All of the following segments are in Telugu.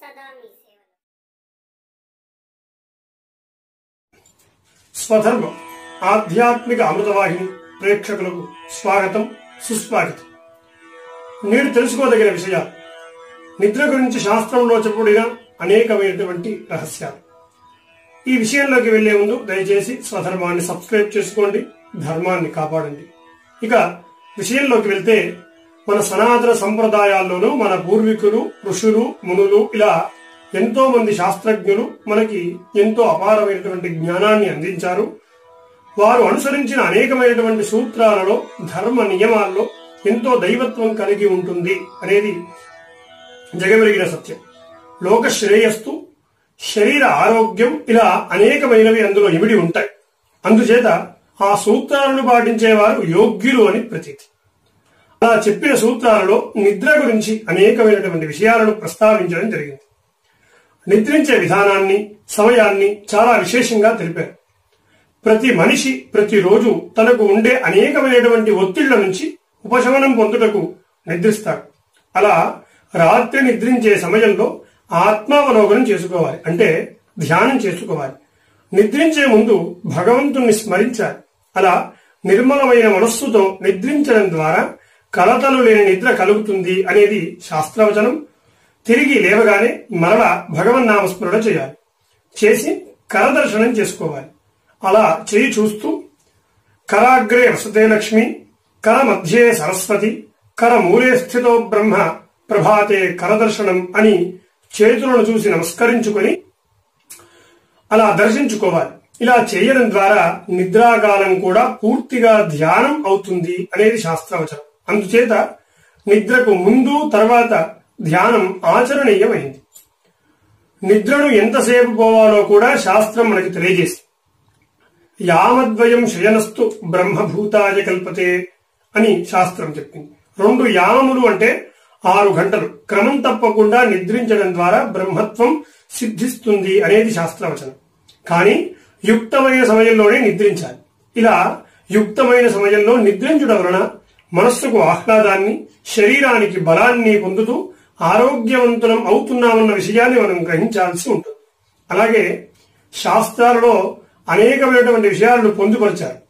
సదా మీ సేవలో స్వధర్మం ఆధ్యాత్మిక అమృతవాహిని ప్రేక్షకులకు స్వాగతం సుస్వాగతం నేడు తెలుసుకోదగిన విషయాలు నిద్ర గురించి శాస్త్రంలో చెప్పబడిన అనేకమైనటువంటి రహస్యాలు ఈ విషయంలోకి వెళ్లే ముందు దయచేసి స్వధర్మాన్ని సబ్స్క్రైబ్ చేసుకోండి ధర్మాన్ని కాపాడండి ఇక విషయంలోకి వెళ్తే మన సనాతన సంప్రదాయాల్లోనూ మన పూర్వీకులు ఋషులు మునులు ఇలా ఎంతో మంది శాస్త్రజ్ఞులు మనకి ఎంతో అపారమైనటువంటి జ్ఞానాన్ని అందించారు వారు అనుసరించిన అనేకమైనటువంటి సూత్రాలలో ధర్మ నియమాల్లో ఎంతో దైవత్వం కలిగి ఉంటుంది అనేది జగమెరిగిన సత్యం లోక శ్రేయస్సు శరీర ఆరోగ్యం ఇలా అనేకమైనవి అందులో ఇమిడి ఉంటాయి అందుచేత ఆ సూత్రాలను పాటించేవారు యోగ్యులు అని ప్రతీతి అలా చెప్పిన సూత్రాలలో నిద్ర గురించి అనేకమైనటువంటి విషయాలను ప్రస్తావించడం జరిగింది నిద్రించే విధానాన్ని సమయాన్ని చాలా విశేషంగా తెలిపారు ప్రతి మనిషి ప్రతిరోజు తనకు ఉండే అనేకమైనటువంటి ఒత్తిళ్ల నుంచి ఉపశమనం పొందుటకు నిద్రిస్తాడు అలా రాత్రి నిద్రించే సమయంలో ఆత్మావలోకనం చేసుకోవాలి అంటే ధ్యానం చేసుకోవాలి నిద్రించే ముందు భగవంతుణ్ణి స్మరించాలి అలా నిర్మలమైన మనస్సుతో నిద్రించడం ద్వారా కలతలు లేని నిద్ర కలుగుతుంది అనేది శాస్త్రవచనం తిరిగి లేవగానే మరల భగవన్నామస్మరణ చేయాలి చేసి కరదర్శనం చేసుకోవాలి అలా చేయి చూస్తూ కరాగ్రే వసతే లక్ష్మి కర మధ్యే సరస్వతి కర మూలే స్థితో బ్రహ్మ ప్రభాతే కరదర్శనం అని చేతులను చూసి నమస్కరించుకొని అలా దర్శించుకోవాలి ఇలా చేయడం ద్వారా నిద్రాకాలం కూడా పూర్తిగా ధ్యానం అవుతుంది అనేది శాస్త్రవచనం అందుచేత నిద్రకు ముందు తర్వాత ధ్యానం ఆచరణీయమైంది నిద్రను ఎంతసేపు పోవాలో కూడా శాస్త్రం మనకి తెలియజేసింది యామద్వయం శయనస్తు బ్రహ్మభూతాయ కల్పతే అని శాస్త్రం చెప్పింది రెండు యామములు అంటే ఆరు గంటలు క్రమం తప్పకుండా నిద్రించడం ద్వారా బ్రహ్మత్వం సిద్ధిస్తుంది అనేది శాస్త్రవచనం కానీ యుక్తమైన సమయంలోనే నిద్రించాలి ఇలా యుక్తమైన సమయంలో నిద్రించడం వలన మనస్సుకు ఆహ్లాదాన్ని శరీరానికి బలాన్ని పొందుతూ ఆరోగ్యవంతులం అవుతున్నామన్న విషయాన్ని మనం గ్రహించాల్సి ఉంటుంది అలాగే శాస్త్రాలలో అనేకమైనటువంటి విషయాలను పొందుపరిచారు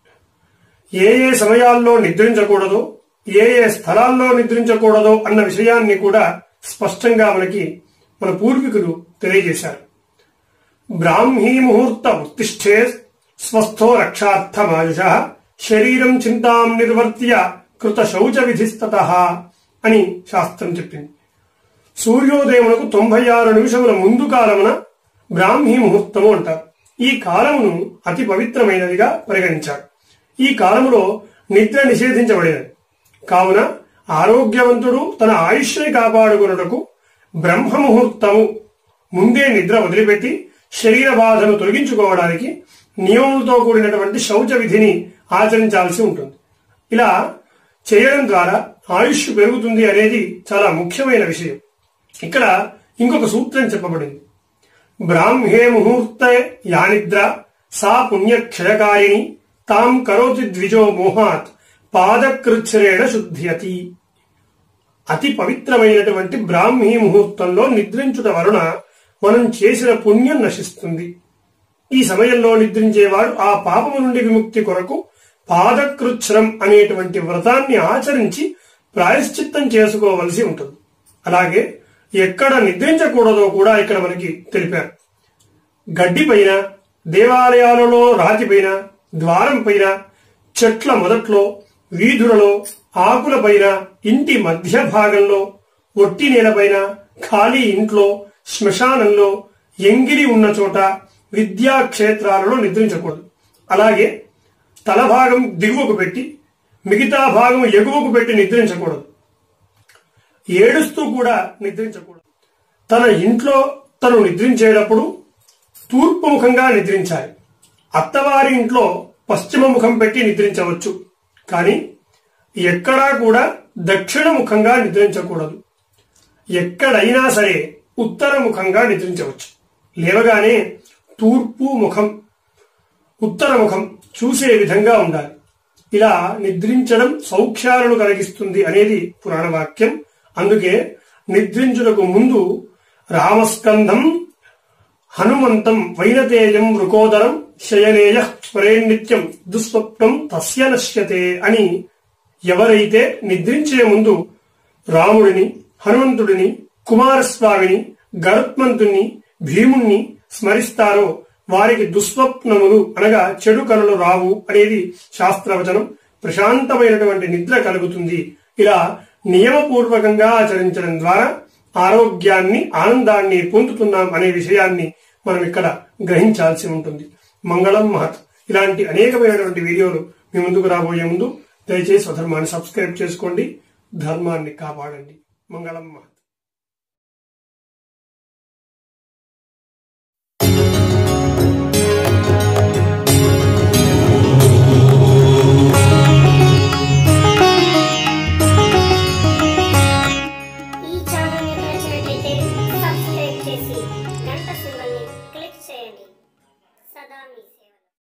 ఏ ఏ సమయాల్లో నిద్రించకూడదో ఏ ఏ స్థలాల్లో నిద్రించకూడదో అన్న విషయాన్ని కూడా స్పష్టంగా మనకి మన పూర్వీకులు తెలియజేశారు బ్రాహ్మీ ముహూర్త ఉత్తిష్ఠే స్వస్థో రక్షార్థమాయుష శరీరం చింతాం నిర్వర్త్య కృత శౌచ విధిస్తత అని శాస్త్రం చెప్పింది సూర్యోదయమునకు తొంభై ఆరు నిమిషముల ముందు కాలమున బ్రాహ్మీ ముహూర్తము అంటారు ఈ కాలమును అతి పవిత్రమైనదిగా పరిగణించారు ఈ కాలములో నిద్ర నిషేధించబడినది కావున ఆరోగ్యవంతుడు తన ఆయుష్ని కాపాడుకున్నటకు బ్రహ్మ ముహూర్తము ముందే నిద్ర వదిలిపెట్టి శరీర బాధను తొలగించుకోవడానికి నియమంతో కూడినటువంటి శౌచ విధిని ఆచరించాల్సి ఉంటుంది ఇలా చేయడం ద్వారా ఆయుష్ పెరుగుతుంది అనేది చాలా ముఖ్యమైన విషయం ఇక్కడ ఇంకొక సూత్రం చెప్పబడింది బ్రాహ్మే ముహూర్తే యా నిద్ర సా పుణ్యక్షయకారిణి తాం కరోతి ద్విజో మోహాత్ పాదకృచ్ఛ్రేణ శుద్ధ్యతి అతి పవిత్రమైనటువంటి బ్రాహ్మీ ముహూర్తంలో నిద్రించుట వలన మనం చేసిన పుణ్యం నశిస్తుంది ఈ సమయంలో నిద్రించేవాడు ఆ పాపము నుండి విముక్తి కొరకు పాదకృచ్ఛ్రం అనేటువంటి వ్రతాన్ని ఆచరించి ప్రాయశ్చిత్తం చేసుకోవలసి ఉంటుంది అలాగే ఎక్కడ నిద్రించకూడదో కూడా ఇక్కడ మనకి తెలిపారు గడ్డి పైన దేవాలయాలలో రాతి పైన ద్వారం పైన చెట్ల మొదట్లో వీధులలో ఆకుల పైన ఇంటి మధ్య భాగంలో ఒట్టి నేలపైన ఖాళీ ఇంట్లో శ్మశానంలో ఎంగిరి ఉన్న చోట విద్యాక్షేత్రాలలో నిద్రించకూడదు అలాగే తల భాగం దిగువకు పెట్టి మిగతా భాగం ఎగువకు పెట్టి నిద్రించకూడదు ఏడుస్తూ కూడా నిద్రించకూడదు తన ఇంట్లో తను నిద్రించేటప్పుడు తూర్పు ముఖంగా నిద్రించాలి అత్తవారి ఇంట్లో పశ్చిమ ముఖం పెట్టి నిద్రించవచ్చు కానీ ఎక్కడా కూడా దక్షిణ ముఖంగా నిద్రించకూడదు ఎక్కడైనా సరే ఉత్తర ముఖంగా నిద్రించవచ్చు లేవగానే తూర్పు ముఖం ఉత్తర ముఖం చూసే విధంగా ఉండాలి ఇలా నిద్రించడం సౌఖ్యాలను కలిగిస్తుంది అనేది పురాణ వాక్యం అందుకే నిద్రించుటకు ముందు రామస్కంధం హనుమంతం వైనతేయం వృకోదరం శయనేయ స్మరేణిత్యం దుస్వప్నం తస్య నశ్యతే అని ఎవరైతే నిద్రించే ముందు రాముడిని హనుమంతుడిని కుమారస్వామిని గరుత్మంతుణ్ణి భీముణ్ణి స్మరిస్తారో వారికి దుస్వప్నములు అనగా చెడు కలలు రావు అనేది శాస్త్రవచనం ప్రశాంతమైనటువంటి నిద్ర కలుగుతుంది ఇలా నియమపూర్వకంగా ఆచరించడం ద్వారా ఆరోగ్యాన్ని ఆనందాన్ని పొందుతున్నాం అనే విషయాన్ని మనం ఇక్కడ గ్రహించాల్సి ఉంటుంది మంగళం మహత్ ఇలాంటి అనేకమైనటువంటి వీడియోలు మీ ముందుకు రాబోయే ముందు దయచేసి స్వధర్మాన్ని సబ్స్క్రైబ్ చేసుకోండి ధర్మాన్ని కాపాడండి మంగళం మహత్ ఈ ఛానల్ మీకు నచ్చినట్లయితే సబ్స్క్రైబ్ చేసి గంట సింబల్ని క్లిక్ చేయండి సదా మీ